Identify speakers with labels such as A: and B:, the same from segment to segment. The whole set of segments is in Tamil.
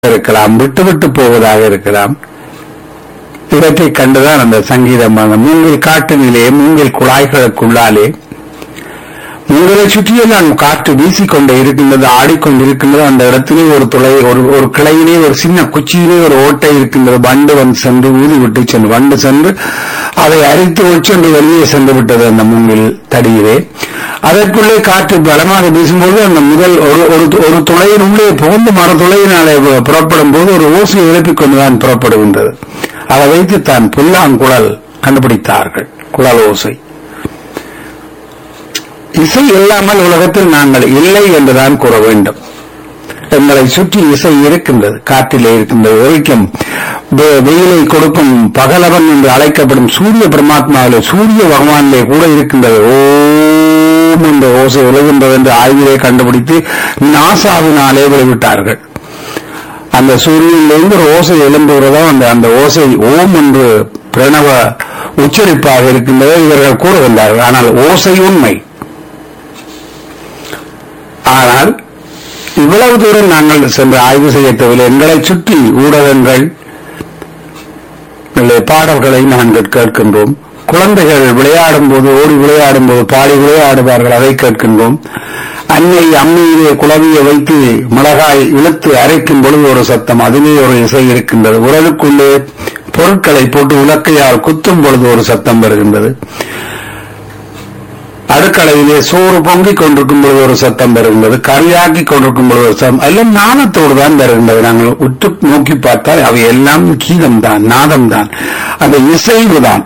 A: இருக்கலாம் விட்டு விட்டு போவதாக இருக்கலாம் இவற்றை கண்டுதான் அந்த சங்கீதம் அந்த மூங்கில் காட்டினிலே மூங்கில் குழாய்களுக்குள்ளாலே மூங்கிலை சுற்றியெல்லாம் காற்று வீசிக்கொண்டே இருக்கின்றது ஆடிக்கொண்டிருக்கின்றது அந்த இடத்திலே ஒரு துளை ஒரு ஒரு கிளையிலே ஒரு சின்ன குச்சியிலே ஒரு ஓட்டை இருக்கின்றது வண்டு வந்து சென்று ஊதி விட்டு சென்று வண்டு சென்று அதை அரித்து ஒச்சென்று வெளியே சென்று விட்டது அந்த மூங்கில் தடியிலே அதற்குள்ளே காற்று பலமாக வீசும்போது அந்த முதல் ஒரு ஒரு ஒரு துளையின் உள்ளே புகுந்து மர துளையினாலே புறப்படும் போது ஒரு ஓசையை எழுப்பிக் கொண்டுதான் புறப்படுகின்றது அதை வைத்து தான் புல்லாங்குழல் கண்டுபிடித்தார்கள் குழல் ஓசை இசை இல்லாமல் உலகத்தில் நாங்கள் இல்லை என்றுதான் கூற வேண்டும் எங்களை சுற்றி இசை இருக்கின்றது காற்றிலே இருக்கின்றது ஒழிக்கும் வெ- வெயிலை கொடுக்கும் பகலவன் என்று அழைக்கப்படும் சூரிய பிரமாத்மாவிலே சூரிய பகவானிலே கூட இருக்கின்றது ஓம் என்ற ஓசை எழுகின்றது என்று ஆய்விலே கண்டுபிடித்து நாசாவினாலே வெளிவிட்டார்கள் அந்த சூரியனிலிருந்து ஒரு ஓசை எழும்புகிறதோ அந்த அந்த ஓசை ஓம் என்று பிரணவ உச்சரிப்பாக இருக்கின்றதை இவர்கள் கூறுகின்றார்கள் ஆனால் ஓசை உண்மை ஆனால் இவ்வளவு தூரம் நாங்கள் சென்று ஆய்வு செய்ய தேவையில்லை எங்களை சுற்றி ஊடகங்கள் இல்லை, பாடல்களை நாங்கள் கேட்கின்றோம் குழந்தைகள் விளையாடும் போது ஓடி விளையாடும் போது பாடி விளையாடுவார்கள் அதை கேட்கின்றோம் அன்னை அம்மையிலே குழவியை வைத்து மிளகாய் இழுத்து அரைக்கும் பொழுது ஒரு சத்தம் அதிலே ஒரு இசை இருக்கின்றது உரலுக்குள்ளே பொருட்களை போட்டு உலக்கையால் குத்தும் பொழுது ஒரு சத்தம் வருகின்றது அடுக்கலையிலே சோறு பொங்கிக் கொண்டிருக்கும் பொழுது ஒரு சத்தம் வருகின்றது கறியாக்கி கொண்டிருக்கும் பொழுது ஒரு சத்தம் எல்லாம் நாதத்தோடு தான் வருகின்றது நாங்கள் உற்று நோக்கி பார்த்தால் அவை எல்லாம் கீதம் தான் நாதம் தான் அந்த இசைவு தான்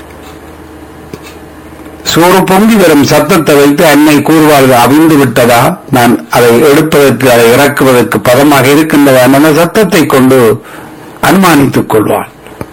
A: சோறு பொங்கி வரும் சத்தத்தை வைத்து அன்னை கூறுவார்கள் அவிழ்ந்து விட்டதா நான் அதை எடுப்பதற்கு அதை இறக்குவதற்கு பதமாக இருக்கின்றதா அந்த சத்தத்தை கொண்டு அனுமானித்துக் கொள்வாள்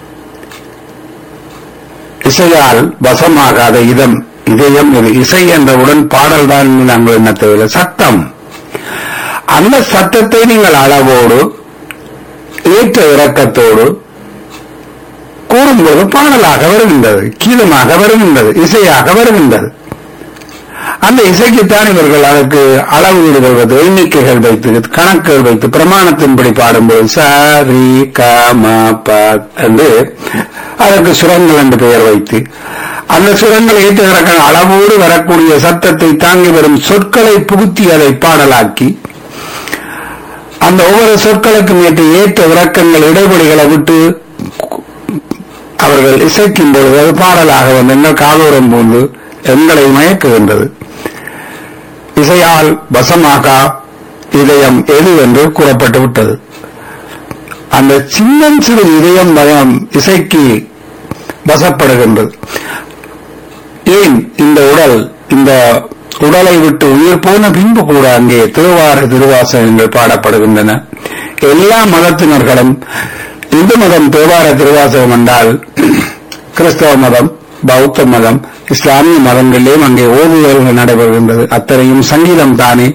A: இசையால் வசமாகாத இதம் இதயம் இது இசை என்றவுடன் பாடல் தான் நாங்கள் என்ன தேவையில்லை சத்தம் அந்த சத்தத்தை நீங்கள் அளவோடு ஏற்ற இறக்கத்தோடு கூறும்போது பாடலாக வருகின்றது கீதமாக வருகின்றது இசையாக வருகின்றது அந்த இசைக்குத்தான் இவர்கள் அதற்கு அளவீடுகள் வைத்து எண்ணிக்கைகள் வைத்து கணக்குகள் வைத்து பிரமாணத்தின்படி பாடும்போது சாரி கம ப என்று அதற்கு சுரங்கள் என்று பெயர் வைத்து அந்த சுரங்கள் ஏற்றுகிற அளவோடு வரக்கூடிய சத்தத்தை தாங்கி வரும் சொற்களை புகுத்தி அதை பாடலாக்கி அந்த ஒவ்வொரு சொற்களுக்கும் ஏற்ற ஏற்ற விளக்கங்கள் இடைவெளிகளை விட்டு அவர்கள் இசைக்கும் பொழுது அது பாடலாக வந்து எங்கள் காதோரம் போன்று எங்களை மயக்குகின்றது இசையால் வசமாகா இதயம் எது என்று கூறப்பட்டு விட்டது அந்த சின்னஞ்சிறு இதயம் பயம் இசைக்கு வசப்படுகின்றது ஏன் இந்த உடல் இந்த உடலை விட்டு உயிர் போன பின்பு கூட அங்கே திருவார திருவாசகங்கள் பாடப்படுகின்றன எல்லா மதத்தினர்களும் இந்து மதம் தேவார திருவாசகம் என்றால் கிறிஸ்தவ மதம் பௌத்த மதம் இஸ்லாமிய மதங்களிலேயும் அங்கே ஓதுதல்கள் நடைபெறுகின்றது அத்தனையும் சங்கீதம் தானே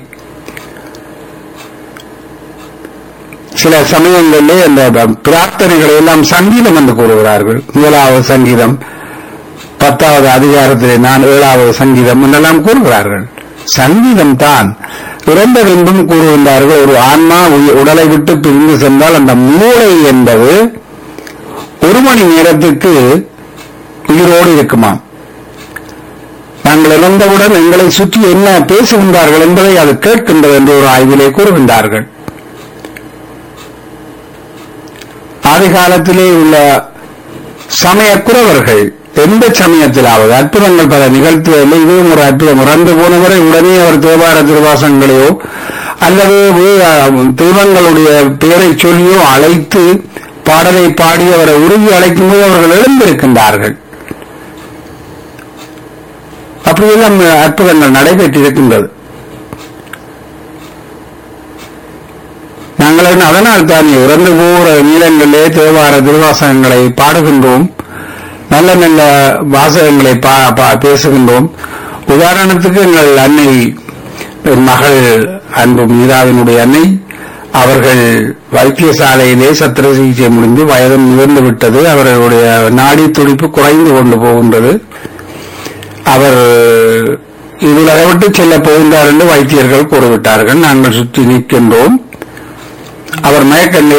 A: சில சமயங்களிலே அந்த பிரார்த்தனைகளை எல்லாம் சங்கீதம் என்று கூறுகிறார்கள் முதலாவது சங்கீதம் பத்தாவது அதிகாரத்திலே நான் ஏழாவது சங்கீதம் என்றெல்லாம் கூறுகிறார்கள் சங்கீதம் தான் இறந்த பின்பும் கூறுகின்றார்கள் ஒரு ஆன்மா உய- உடலை விட்டு பிரிந்து சென்றால் அந்த மூளை என்பது ஒரு மணி நேரத்துக்கு உயிரோடு இருக்குமாம் நாங்கள் இறந்தவுடன் எங்களை சுற்றி என்ன பேசுகின்றார்கள் என்பதை அது கேட்கின்றது என்று ஒரு ஆய்விலே கூறுகின்றார்கள் ஆதி காலத்திலே உள்ள சமய குறவர்கள் எந்த சமயத்திலாவது அற்புதங்கள் பல நிகழ்த்துவதில்லை இதுவும் ஒரு அற்புதம் இறந்து போனவரை உடனே அவர் தேவார திருவாசங்களையோ அல்லது வே- தெய்வங்களுடைய பெயரை சொல்லியோ அழைத்து பாடலை பாடி அவரை உருகி அழைக்கும் போது அவர்கள் எழுந்திருக்கின்றார்கள் அப்படியெல்லாம் அற்புதங்கள் நடைபெற்றிருக்கின்றது நாங்கள் என்ன அதனால் தான் இறந்து போகிற நீளங்களிலே தேவார திருவாசகங்களை பாடுகின்றோம் நல்ல நல்ல வாசகங்களை பா- பா- பேசுகின்றோம் உதாரணத்துக்கு எங்கள் அன்னை என் மகள் அன்பு மீதாவினுடைய அன்னை அவர்கள் வைத்தியசாலையிலே சத்திர சிகிச்சை முடிந்து வயது முதிர்ந்து விட்டது அவர்களுடைய நாடி துடிப்பு குறைந்து கொண்டு போகின்றது அவர் இவ்வுலகை விட்டு செல்ல போகின்றார் என்று வைத்தியர்கள் கூறிவிட்டார்கள் நாங்கள் சுற்றி நிற்கின்றோம் அவர் மயக்க